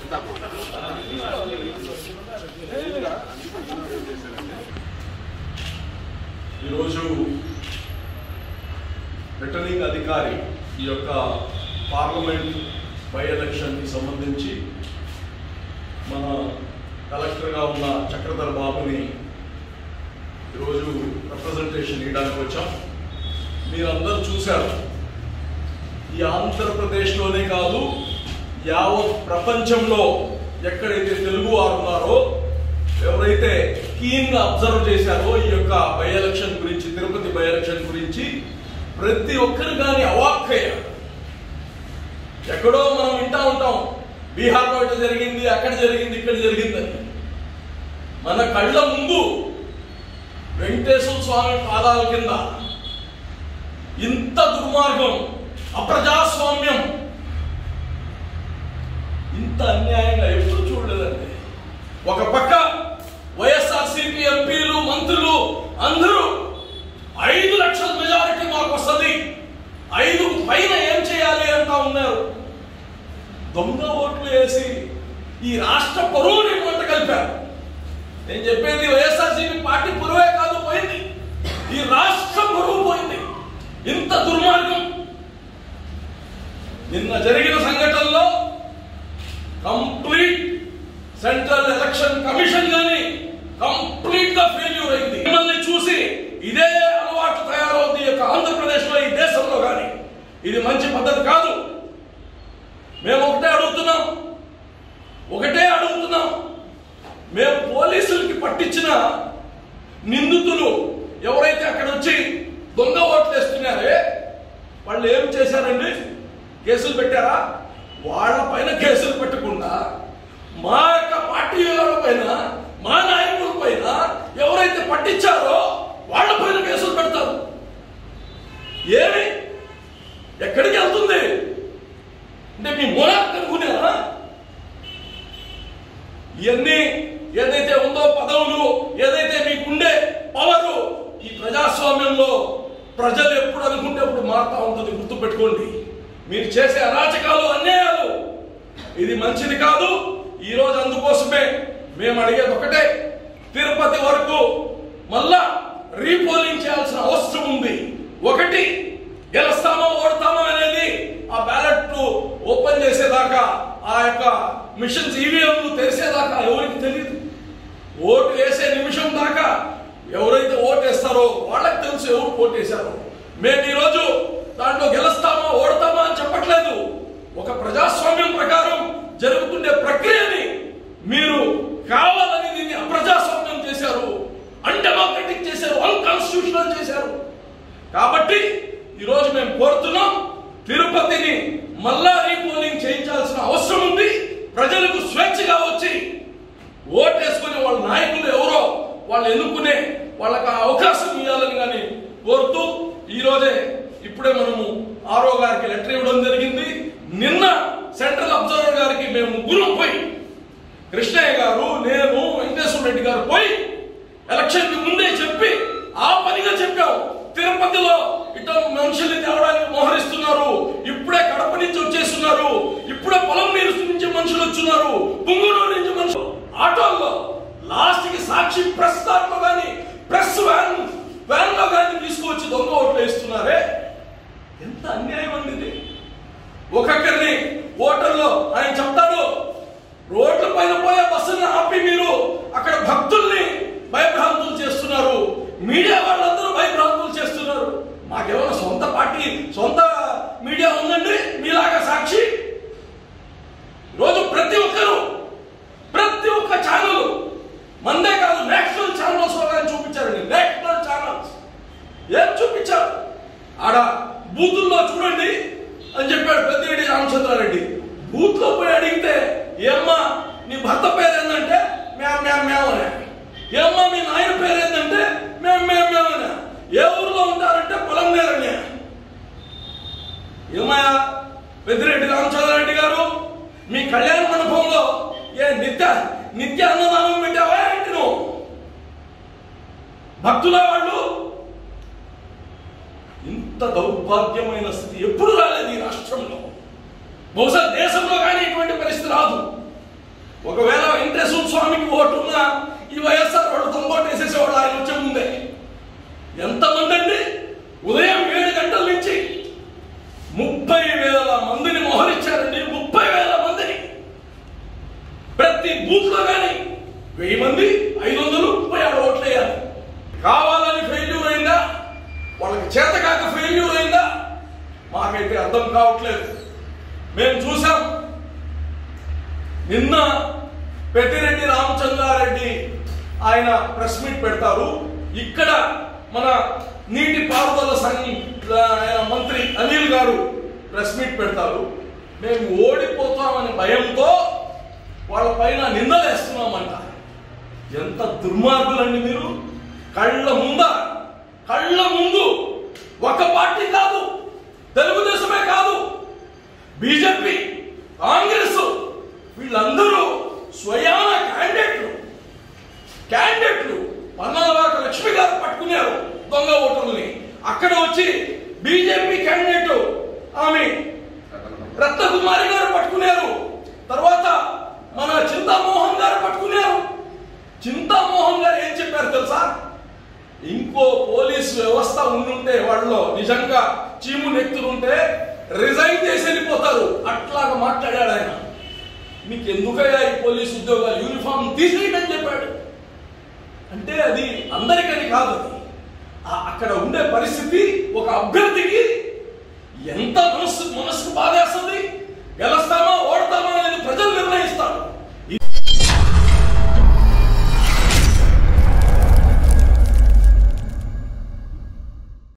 ఈరోజు రిటర్నింగ్ అధికారి ఈ యొక్క పార్లమెంట్ బై ఎలక్షన్కి సంబంధించి మన కలెక్టర్గా ఉన్న చక్రధర్ బాబుని ఈరోజు రిప్రజెంటేషన్ ఇవ్వడానికి వచ్చాం మీరందరూ చూశారు ఈ ఆంధ్రప్రదేశ్లోనే కాదు యావత్ ప్రపంచంలో ఎక్కడైతే తెలుగు వారు ఉన్నారో ఎవరైతే కీన్ గా అబ్జర్వ్ చేశారో ఈ యొక్క బై ఎలక్షన్ గురించి తిరుపతి బై ఎలక్షన్ గురించి ప్రతి ఒక్కరు కానీ అవాక్కయ్యారు ఎక్కడో మనం వింటా ఉంటాం బీహార్లో ఇట్లా జరిగింది అక్కడ జరిగింది ఇక్కడ జరిగిందని మన కళ్ళ ముందు వెంకటేశ్వర స్వామి పాదాల కింద ఇంత దుర్మార్గం అప్రజాస్వామ్యం ఇంత అన్యాయంగా ఎప్పుడు చూడలేదండి ఒక పక్క వైఎస్ఆర్సీపీ ఎంపీలు మంత్రులు అందరూ ఐదు లక్షల మెజారిటీ మాకు వస్తుంది ఐదు పైన ఏం చేయాలి అంటా ఉన్నారు దొంగ ఓట్లు వేసి ఈ రాష్ట్ర పరువుని మంట కలిపారు నేను చెప్పేది వైఎస్ఆర్సీపీ పార్టీ పరువే కాదు పోయింది ఈ రాష్ట్ర పరువు పోయింది ఇంత దుర్మార్గం నిన్న జరిగిన సంఘటనలో కంప్లీట్ సెంట్రల్ ఎలక్షన్ కమిషన్ గాని కంప్లీట్ గా ఫెయిల్యూర్ అయింది మిమ్మల్ని చూసి ఇదే అలవాటు తయారవుతుంది ఈ యొక్క ఆంధ్రప్రదేశ్ లో ఈ దేశంలో గాని ఇది మంచి పద్ధతి కాదు మేము ఒకటే అడుగుతున్నాం ఒకటే అడుగుతున్నాం మేము పోలీసులకి పట్టించిన నిందితులు ఎవరైతే అక్కడ వచ్చి దొంగ ఓట్లు వేస్తున్నారే వాళ్ళు ఏం చేశారండి కేసులు పెట్టారా వాళ్ళ పైన కేసులు పెట్టకుండా మా యొక్క పార్టీ వాళ్ళ పైన మా నాయకుల పైన ఎవరైతే పట్టించారో వాళ్ళ పైన కేసులు పెడతారు ఏమి ఎక్కడికి వెళ్తుంది అంటే మీ మూలాక్ అనుకునేనా ఇవన్నీ ఏదైతే ఉందో పదవులు ఏదైతే మీకుండే పవరు ఈ ప్రజాస్వామ్యంలో ప్రజలు ఎప్పుడు అనుకుంటే అప్పుడు మారుతా ఉంటుంది గుర్తుపెట్టుకోండి మీరు చేసే అరాచకాలు అన్యాయాలు ఇది మంచిది కాదు ఈ రోజు అందుకోసమే మేము అడిగేది ఒకటే తిరుపతి వరకు మళ్ళా రీపోలింగ్ చేయాల్సిన అవసరం ఉంది ఒకటి గెలుస్తామో ఓడతామో అనేది ఆ బ్యాలెట్ ఓపెన్ చేసేదాకా ఆ యొక్క మిషన్స్ ఈవీఎంలు తెరిసేదాకా ఎవరికి తెలియదు ఓటు వేసే నిమిషం దాకా ఎవరైతే ఓటు వేస్తారో వాళ్ళకి తెలుసు ఎవరు ఓటు వేశారో మేము ఈరోజు దాంట్లో గెలుస్తామా ఓడతామా అని చెప్పట్లేదు ఒక ప్రజాస్వామ్యం ప్రకారం జరుగుతుండే ప్రక్రియని మీరు కావాలని దీన్ని అప్రజాస్వామ్యం చేశారు అన్డెమోక్రటిక్ చేశారు అన్కాన్స్టిట్యూషనల్ చేశారు కాబట్టి ఈరోజు మేము కోరుతున్నాం తిరుపతిని మళ్ళా రీపోలింగ్ చేయించాల్సిన అవసరం ఉంది ప్రజలకు స్వేచ్ఛగా వచ్చి ఓటేసుకుని వాళ్ళ నాయకులు ఎవరో వాళ్ళు ఎన్నుకునే వాళ్ళకి ఆ అవకాశం ఇవ్వాలని కానీ కోరుతూ ఈ రోజే ఇప్పుడే మనము ఆరో గారికి లెటర్ ఇవ్వడం జరిగింది నిన్న సెంట్రల్ అబ్జర్వర్ గారికి మేము ముగ్గురం పోయి కృష్ణయ్య గారు నేను వెంకటేశ్వర రెడ్డి గారు పోయి ఎలక్షన్ కి ముందే చెప్పి ఆ పనిగా చెప్పాం తిరుపతిలో ఇట మనుషుల్ని తేవడానికి మోహరిస్తున్నారు ఇప్పుడే కడప నుంచి వచ్చేస్తున్నారు ఇప్పుడే పొలం నీరు నుంచి మనుషులు వచ్చున్నారు పుంగునూరు నుంచి మనుషులు ఆటోల్లో లాస్ట్ కి సాక్షి ప్రెస్ దాంట్లో కానీ ప్రెస్ వ్యాన్ వ్యాన్ లో కానీ తీసుకువచ్చి దొంగ ఓట్లు వేస్తున్నారే ఎంత అన్యాయం అండి ఇది ఒక్కొక్కరిని ఓటర్లో ఆయన చెప్తాడు రోడ్ల పైన పోయే బస్సుని ఆపి మీరు అక్కడ భక్తుల్ని భయభ్రాంతులు చేస్తున్నారు మీడియా వాళ్ళందరూ భయభ్రాంతులు చేస్తున్నారు మాకేమైనా సొంత పార్టీ సొంత మీడియా ఉందండి మీలాగా సాక్షి రోజు ప్రతి ఒక్కరు ప్రతి ఒక్క ఛానల్ మందే కాదు నేషనల్ ఛానల్స్ లో కానీ చూపించారండి నేషనల్ ఛానల్స్ ఏం చూపించారు ఆడ బూతుల్లో చూడండి అని చెప్పాడు పెద్దిరెడ్డి రామచంద్రారెడ్డి బూత్ లో పోయి అడిగితే ఏమ్మా నీ భర్త పేరు ఏంటంటే మేము మేము మేము అనే ఏమ్మా మీ నాయన పేరు ఏంటంటే మేము మేము మేము అనే ఏ ఊర్లో ఉంటారంటే పొలం నేరనే ఏమయ్యా పెద్దిరెడ్డి రామచంద్రారెడ్డి గారు మీ కళ్యాణ మండపంలో ఏ నిత్య నిత్య అన్నదానం పెట్టావా ఏంటి నువ్వు భక్తుల వాళ్ళు ఇంత దౌర్భాగ్యమైన స్థితి ఎప్పుడు రాలేదు ఈ రాష్ట్రంలో బహుశా దేశంలో కానీ ఇటువంటి పరిస్థితి రాదు ఒకవేళ వెంకటేశ్వర స్వామికి ఓటున్నా ఈ వైఎస్ఆర్ వాళ్ళు తొంగోటేసేసేవాళ్ళు ఆయన వచ్చే ముందే ఎంతమంది అండి ఉదయం ఏడు గంటల నుంచి ముప్పై వేల మందిని మోహరించారండి ముప్పై వేల మందిని ప్రతి బూత్ లో కానీ వెయ్యి మంది ఐదు వందలు ముప్పై ఆరు ఓట్లు వేయాలి కావాలని ఫెయిల్యూర్ అయిందా వాళ్ళకి చేత కాక ఫెయిల్యూర్ అయిందా మాకైతే అర్థం కావట్లేదు మేము చూసాం నిన్న పెద్దిరెడ్డి రామచంద్రారెడ్డి ఆయన ప్రెస్ మీట్ పెడతారు ఇక్కడ మన నీటి పారుదల సంఘం ఆయన మంత్రి అనిల్ గారు ప్రెస్ మీట్ పెడతారు మేము ఓడిపోతామని భయంతో వాళ్ళ పైన నిందలేస్తున్నామంట ఎంత దుర్మార్గులండి మీరు కళ్ళ ముంద కళ్ళ ముందు ఒక పార్టీ కాదు తెలుగుదేశమే కాదు బీజేపీ కాంగ్రెస్ వీళ్ళందరూ స్వయాన క్యాండిడేట్లు క్యాండిడేట్లు పన్నాలవాక లక్ష్మి గారు పట్టుకున్నారు దొంగ ఓటర్లని అక్కడ వచ్చి బీజేపీ క్యాండిడేట్ ఆమె రత్నకుమారి గారు పట్టుకున్నారు తర్వాత మన చింతామోహన్ గారు పట్టుకున్నారు చింతామోహన్ గారు ఏం చెప్పారు తెలుసా ఇంకో పోలీస్ వ్యవస్థ ఉండుంటే వాళ్ళలో నిజంగా చీము నెత్తులుంటే రిజైన్ చేసి వెళ్ళిపోతారు అట్లాగా మాట్లాడాడు ఆయన మీకు ఎందుకయ్యా ఈ పోలీస్ ఉద్యోగాలు యూనిఫామ్ తీసేయడం చెప్పాడు అంటే అది అందరికని కాదు అది ఆ- అక్కడ ఉండే పరిస్థితి ఒక అభ్యర్థికి ఎంత మనసు మనసుకు బాధేస్తుంది గెలుస్తామా